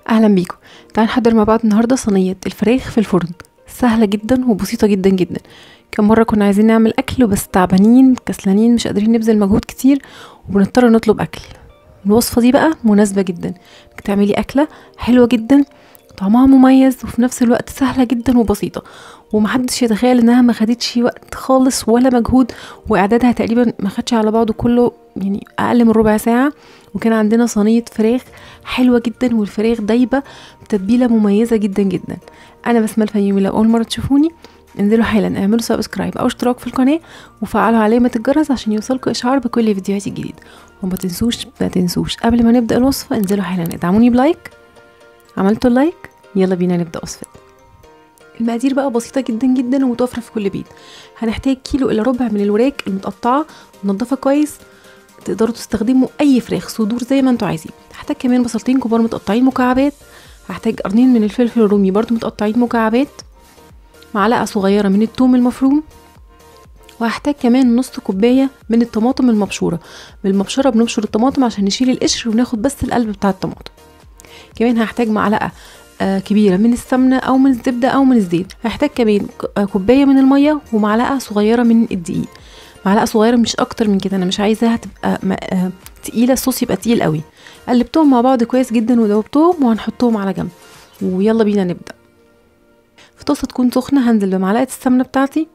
اهلا بيكم تعالوا نحضر مع بعض النهارده صينيه الفراخ في الفرن سهله جدا وبسيطه جدا جدا كم مره كنا عايزين نعمل اكل بس تعبانين كسلانين مش قادرين نبذل مجهود كتير وبنضطر نطلب اكل الوصفه دي بقى مناسبه جدا انك تعملي اكله حلوه جدا طعمها مميز وفي نفس الوقت سهله جدا وبسيطه ومحدش يتخيل انها ما خدتش وقت خالص ولا مجهود واعدادها تقريبا ما خدش على بعضه كله يعني اقل من ربع ساعه وكان عندنا صينيه فراخ حلوه جدا والفراخ دايبه بتتبيله مميزه جدا جدا انا بسمه الفيومي لو اول مره تشوفوني انزلوا حالا اعملوا سبسكرايب او اشتراك في القناه وفعلوا علامه الجرس عشان يوصلكم اشعار بكل فيديوهاتي الجديده وما تنسوش ما تنسوش قبل ما نبدا الوصفه انزلوا حالا ادعموني بلايك عملتوا اللايك يلا بينا نبدا وصفتنا المقادير بقى بسيطه جدا جدا ومتوفره في كل بيت هنحتاج كيلو الا ربع من الوراك المتقطعه منضفه كويس تقدروا تستخدموا اي فراخ صدور زي ما انتوا عايزين هحتاج كمان بصلتين كبار متقطعين مكعبات هحتاج قرنين من الفلفل الرومي برضو متقطعين مكعبات معلقه صغيره من الثوم المفروم وهحتاج كمان نص كوبايه من الطماطم المبشوره بالمبشره بنبشر الطماطم عشان نشيل القشر وناخد بس القلب بتاع الطماطم كمان هحتاج معلقه آه كبيرة من السمنة أو من الزبدة أو من الزيت هحتاج كمان كوباية من المية ومعلقة صغيرة من الدقيق معلقة صغيرة مش أكتر من كده أنا مش عايزاها تبقى آه تقيلة الصوص يبقى تقيل قوي قلبتهم مع بعض كويس جدا ودوبتهم وهنحطهم على جنب ويلا بينا نبدأ في طاسة تكون سخنة هنزل بمعلقة السمنة بتاعتي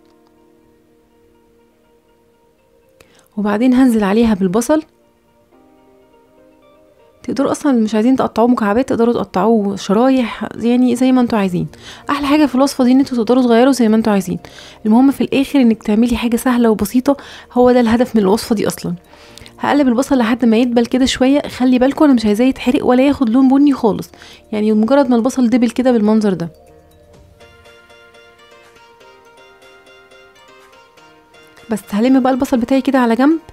وبعدين هنزل عليها بالبصل تقدروا اصلا مش عايزين تقطعوه مكعبات تقدروا تقطعوه شرايح يعني زي ما انتوا عايزين احلى حاجه في الوصفه دي ان انتوا تقدروا تغيروا زي ما انتوا عايزين المهم في الاخر انك تعملي حاجه سهله وبسيطه هو ده الهدف من الوصفه دي اصلا هقلب البصل لحد ما يدبل كده شويه خلي بالكم انا مش عايزاه يتحرق ولا ياخد لون بني خالص يعني مجرد ما البصل دبل كده بالمنظر ده بس هلم بقى البصل بتاعي كده على جنب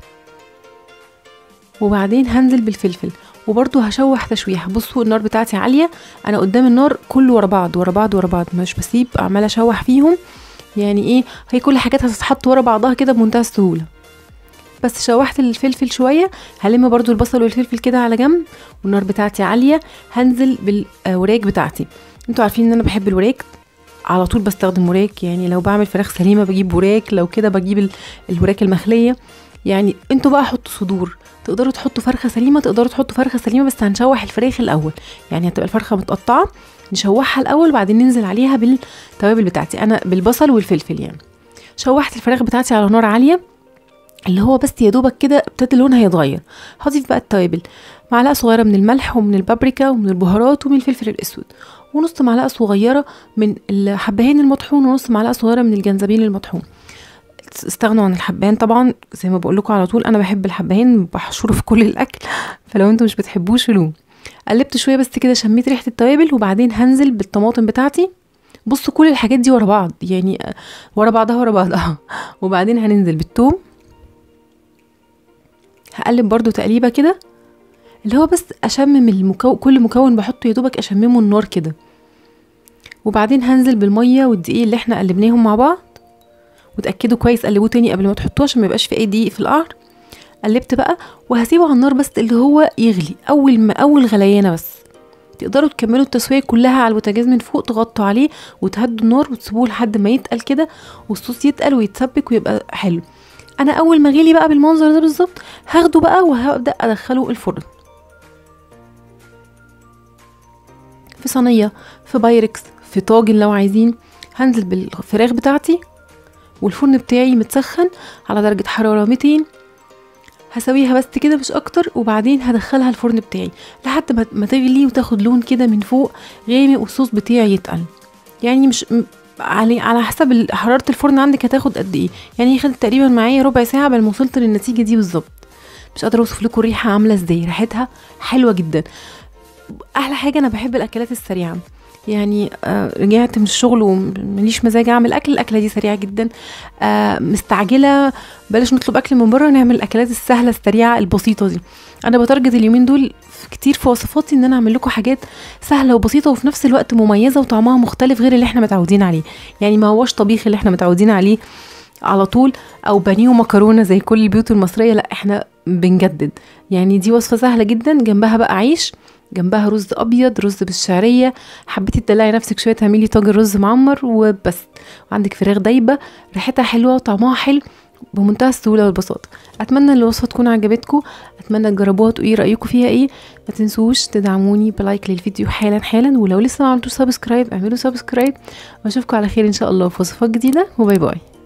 وبعدين هنزل بالفلفل وبرضو هشوح تشويح بصوا النار بتاعتي عاليه انا قدام النار كله ورا بعض ورا بعض ورا بعض مش بسيب عماله اشوح فيهم يعني ايه هي كل حاجات هتتحط ورا بعضها كده بمنتهى السهوله بس شوحت الفلفل شويه هلم برضو البصل والفلفل كده على جنب والنار بتاعتي عاليه هنزل بالوراك بتاعتي انتوا عارفين ان انا بحب الوراك على طول بستخدم وراك يعني لو بعمل فراخ سليمه بجيب وراك لو كده بجيب الوراك المخليه يعني انتوا بقى حطوا صدور تقدروا تحطوا فرخه سليمه تقدروا تحطوا فرخه سليمه بس هنشوح الفراخ الاول يعني هتبقى الفرخه متقطعه نشوحها الاول وبعدين ننزل عليها بالتوابل بتاعتي انا بالبصل والفلفل يعني شوحت الفراخ بتاعتي على نار عاليه اللي هو بس يا دوبك كده ابتدى لونها يتغير هضيف بقى التوابل معلقه صغيره من الملح ومن البابريكا ومن البهارات ومن الفلفل الاسود ونص معلقه صغيره من الحبهان المطحون ونص معلقه صغيره من الجنزبيل المطحون استغنوا عن الحبهان طبعا زي ما بقول لكم على طول انا بحب الحبهان بحشره في كل الاكل فلو انتوا مش بتحبوه شيلوه قلبت شويه بس كده شميت ريحه التوابل وبعدين هنزل بالطماطم بتاعتي بصوا كل الحاجات دي ورا بعض يعني ورا بعضها ورا بعضها وبعدين هننزل بالثوم هقلب برضو تقليبه كده اللي هو بس اشمم المكون كل مكون بحطه يا دوبك اشممه النار كده وبعدين هنزل بالميه والدقيق اللي احنا قلبناهم مع بعض وتاكدوا كويس قلبوه تاني قبل ما تحطوه عشان ما يبقاش في اي دقيق في القعر قلبت بقى وهسيبه على النار بس اللي هو يغلي اول ما اول غليانه بس تقدروا تكملوا التسويه كلها على البوتاجاز من فوق تغطوا عليه وتهدوا النار وتسيبوه لحد ما يتقل كده والصوص يتقل ويتسبك ويبقى حلو انا اول ما غلي بقى بالمنظر ده بالظبط هاخده بقى وهبدا ادخله الفرن في صينيه في بايركس في طاجن لو عايزين هنزل بالفراخ بتاعتي والفرن بتاعي متسخن على درجة حرارة 200 هسويها بس كده مش اكتر وبعدين هدخلها الفرن بتاعي لحد ما تغلي وتاخد لون كده من فوق غامق والصوص بتاعي يتقل يعني مش على على حسب حراره الفرن عندك هتاخد قد ايه يعني هي خدت تقريبا معايا ربع ساعه قبل ما وصلت للنتيجه دي بالظبط مش قادره اوصف لكم الريحه عامله ازاي ريحتها حلوه جدا احلى حاجه انا بحب الاكلات السريعه يعني آه رجعت من الشغل ومليش مزاج اعمل اكل الاكله دي سريعه جدا آه مستعجله بلاش نطلب اكل من بره نعمل الاكلات السهله السريعه البسيطه دي انا بتارجت اليومين دول كتير في وصفاتي ان انا اعمل لكم حاجات سهله وبسيطه وفي نفس الوقت مميزه وطعمها مختلف غير اللي احنا متعودين عليه يعني ما هوش طبيخ اللي احنا متعودين عليه على طول او بانيه ومكرونه زي كل البيوت المصريه لا احنا بنجدد يعني دي وصفه سهله جدا جنبها بقى عيش جنبها رز ابيض رز بالشعريه حبيتي تدلعي نفسك شويه تعملي طاجن رز معمر وبس وعندك فراخ دايبه ريحتها حلوه وطعمها حلو بمنتهى السهوله والبساطه اتمنى ان الوصفه تكون عجبتكم اتمنى تجربوها وتقولي رايكم فيها ايه ما تنسوش تدعموني بلايك للفيديو حالا حالا ولو لسه ما عملتوش سبسكرايب اعملوا سبسكرايب واشوفكم على خير ان شاء الله في وصفات جديده وباي باي